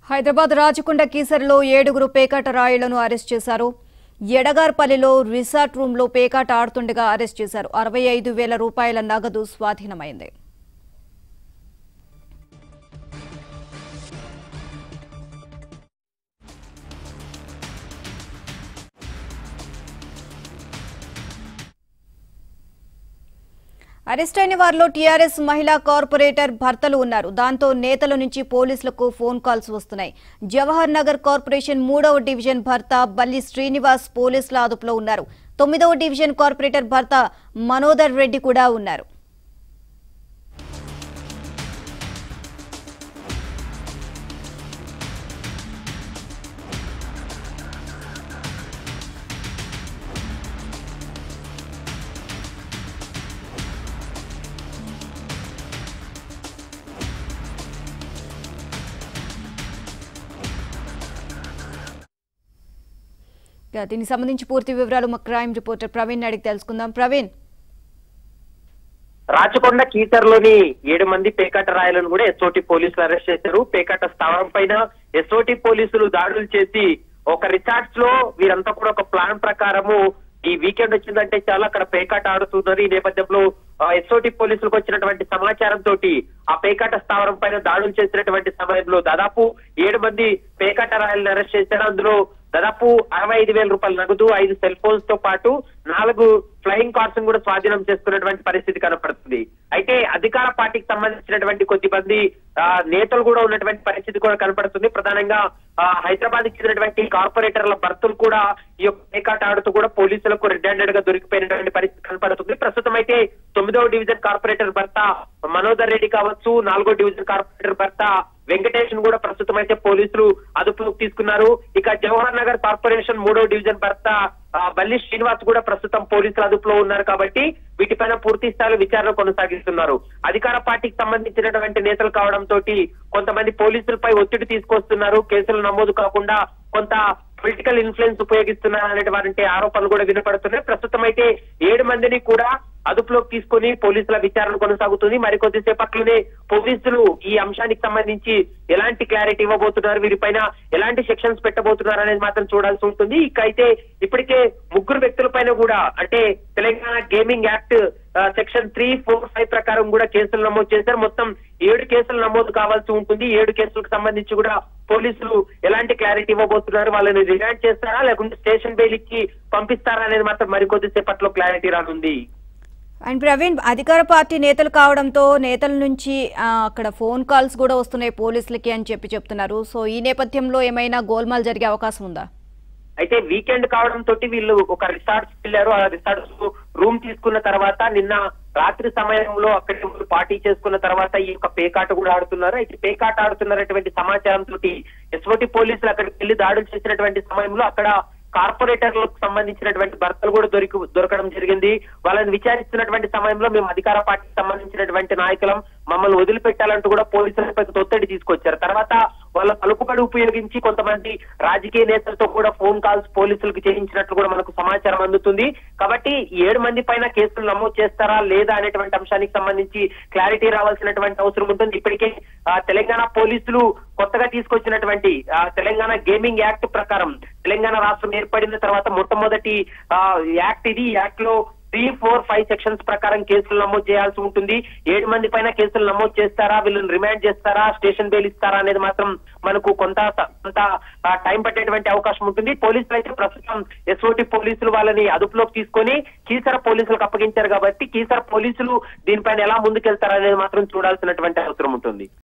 హైదరాబాద్ రాచకొండ కీసరలో ఏడుగురు పేకాట రాయులను అరెస్ట్ చేశారు ఎడగార్పల్లిలో రిసార్ట్ రూంలో పేకాట ఆడుతుండగా అరెస్ట్ చేశారు అరవై ఐదు వేల రూపాయల నగదు స్వాధీనమైంది అరెస్ట్ అయిన వారిలో టీఆర్ఎస్ మహిళా కార్పొరేటర్ భర్తలు ఉన్నారు దాంతో నేతల నుంచి పోలీసులకు ఫోన్ కాల్స్ వస్తున్నాయి జవహర్ నగర్ కార్పొరేషన్ మూడవ డివిజన్ భర్త బల్లి శ్రీనివాస్ పోలీసుల అదుపులో ఉన్నారు తొమ్మిదవ డివిజన్ కార్పొరేటర్ భర్త మనోదర్ రెడ్డి కూడా ఉన్నారు ఇక దీనికి సంబంధించి పూర్తి వివరాలు మా క్రైమ్ రిపోర్టర్ ప్రవీణ్ అడిగి తెలుసుకుందాం ప్రవీణ్ రాచకొండ కీసర్లోని ఏడు మంది పేకాట రాయలను కూడా ఎస్ఓటి పోలీసులు అరెస్ట్ చేశారు పేకాట స్థావరం పైన ఎస్ఓటి పోలీసులు దాడులు చేసి ఒక రిసార్ట్స్ లో వీరంతా కూడా ఒక ప్లాన్ ప్రకారము ఈ వీకెండ్ వచ్చిందంటే చాలా అక్కడ పేకాట ఆడుతున్నారు ఈ నేపథ్యంలో ఎస్ఓటి పోలీసులకు వచ్చినటువంటి సమాచారం తోటి ఆ పేకాట స్థావరం పైన దాడులు చేసినటువంటి సమయంలో దాదాపు ఏడు మంది పేకాట రాయలను అరెస్ట్ చేశారు అందులో దాదాపు అరవై ఐదు వేల రూపాయల నగదు ఐదు సెల్ ఫోన్స్ తో పాటు నాలుగు ఫ్లయింగ్ కార్స్ కూడా స్వాధీనం చేసుకున్నటువంటి పరిస్థితి కనపడుతుంది అయితే అధికార పార్టీకి సంబంధించినటువంటి కొద్ది మంది ఆ, నేతలు కూడా ఉన్నటువంటి పరిస్థితి కూడా కనపడుతుంది ప్రధానంగా హైదరాబాద్ చెందినటువంటి కార్పొరేటర్ల భర్తలు కూడా ఈ యొక్క పేకాట ఆడుతూ కూడా పోలీసులకు రెడ్ హ్యాండెడ్ గా దొరికిపోయినటువంటి పరిస్థితి కనపడుతుంది ప్రస్తుతం అయితే తొమ్మిదవ డివిజన్ కార్పొరేటర్ భర్త మనోదర్ రెడ్డి కావచ్చు నాలుగో డివిజన్ కార్పొరేటర్ భర్త వెంకటేష్ కూడా ప్రస్తుతం అయితే పోలీసులు అదుపులోకి తీసుకున్నారు ఇక జవహర్ నగర్ కార్పొరేషన్ మూడో డివిజన్ భర్త ఆ, బల్లి శ్రీనివాస్ కూడా ప్రస్తుతం పోలీసుల అదుపులో ఉన్నారు కాబట్టి వీటిపైన పూర్తి స్థాయిలో విచారణ కొనసాగిస్తున్నారు అధికార పార్టీకి సంబంధించినటువంటి నేతలు కావడంతో కొంతమంది పోలీసులపై ఒత్తిడి తీసుకొస్తున్నారు కేసులు నమోదు కాకుండా కొంత పొలిటికల్ ఇన్ఫ్లుయెన్స్ ఉపయోగిస్తున్నారు అనేటువంటి ఆరోపణలు కూడా వినపడుతున్నాయి ప్రస్తుతం అయితే ఏడు మందిని కూడా అదుపులోకి తీసుకొని పోలీసుల విచారణ కొనసాగుతుంది మరికొద్ది సేపట్లోనే పోలీసులు ఈ అంశానికి సంబంధించి ఎలాంటి క్లారిటీ ఇవ్వబోతున్నారు వీరిపైన ఎలాంటి సెక్షన్స్ పెట్టబోతున్నారు అనేది మాత్రం చూడాల్సి ఉంటుంది ఇక అయితే ఇప్పటికే ముగ్గురు వ్యక్తులపైన కూడా అంటే Telangana gaming act section three four five ప్రకారం కూడా కేసులు నమోదు చేశారు మొత్తం ఏడు కేసులు నమోదు కావాల్సి ఉంటుంది ఏడు కేసులకు సంబంధించి కూడా పోలీసులు ఎలాంటి క్లారిటీ ఇవ్వబోతున్నారు వాళ్ళని రిమాండ్ చేస్తారా లేకుంటే స్టేషన్ బెయిల్ ఇచ్చి పంపిస్తారా అనేది మాత్రం మరికొద్ది సేపట్లో క్లారిటీ రానుంది అండ్ ప్రవీణ్ అధికార పార్టీ నేతలు కావడంతో నేతల నుంచి ఆ, అక్కడ ఫోన్ కాల్స్ కూడా వస్తున్నాయి పోలీసులకి అని చెప్పి చెప్తున్నారు సో ఈ నేపథ్యంలో ఏమైనా గోల్మాల్ జరిగే అవకాశం ఉందా అయితే వీకెండ్ కావడం తోటి వీళ్ళు ఒక రిసార్ట్స్ వెళ్ళారు ఆ రిసార్ట్స్ రూమ్ తీసుకున్న తర్వాత నిన్న రాత్రి సమయంలో అక్కడ పార్టీ చేసుకున్న తర్వాత ఈ యొక్క పేకాట కూడా ఆడుతున్నారు అయితే పేకాట ఆడుతున్నటువంటి సమాచారం తోటి ఎస్ఓటి పోలీసులు అక్కడికి వెళ్లి దాడులు చేసినటువంటి సమయంలో అక్కడ కార్పొరేటర్లకు సంబంధించినటువంటి భర్తలు కూడా దొరికి దొరకడం జరిగింది వాళ్ళని విచారిస్తున్నటువంటి సమయంలో మేము అధికార పార్టీకి సంబంధించినటువంటి నాయకులం మమ్మల్ని వదిలిపెట్టాలంటూ కూడా పోలీసులపై ఒత్తిడి తీసుకొచ్చారు తర్వాత వాళ్ళ పలుకుబడి ఉపయోగించి కొంతమంది రాజకీయ నేతలతో కూడా ఫోన్ కాల్స్ పోలీసులకు చేయించినట్లు కూడా మనకు సమాచారం అందుతుంది కాబట్టి ఈ ఏడు మంది పైన కేసులు నమోదు చేస్తారా లేదా అనేటువంటి అంశానికి సంబంధించి క్లారిటీ రావాల్సినటువంటి అవసరం ఉంటుంది ఇప్పటికే ఆ, తెలంగాణ పోలీసులు కొత్తగా తీసుకొచ్చినటువంటి ఆ, తెలంగాణ గేమింగ్ యాక్ట్ ప్రకారం తెలంగాణ రాష్ట్రం ఏర్పడిన తర్వాత మొట్టమొదటి ఆ, యాక్ట్ ఇది ఈ యాక్ట్ లో త్రీ ఫోర్ ఫైవ్ సెక్షన్స్ ప్రకారం కేసులు నమోదు చేయాల్సి ఉంటుంది ఏడు మంది పైన కేసులు నమోదు చేస్తారా వీళ్ళని రిమాండ్ చేస్తారా స్టేషన్ బెయిల్ ఇస్తారా అనేది మాత్రం మనకు కొంత కొంత ఆ, టైం పట్టేటువంటి అవకాశం ఉంటుంది పోలీసులు అయితే ప్రస్తుతం ఎస్ఓటి పోలీసులు వాళ్ళని అదుపులోకి తీసుకొని కీసర పోలీసులకు అప్పగించారు కాబట్టి కీసర పోలీసులు దీనిపైన ఎలా ముందుకెళ్తారనేది మాత్రం చూడాల్సినటువంటి అవసరం ఉంటుంది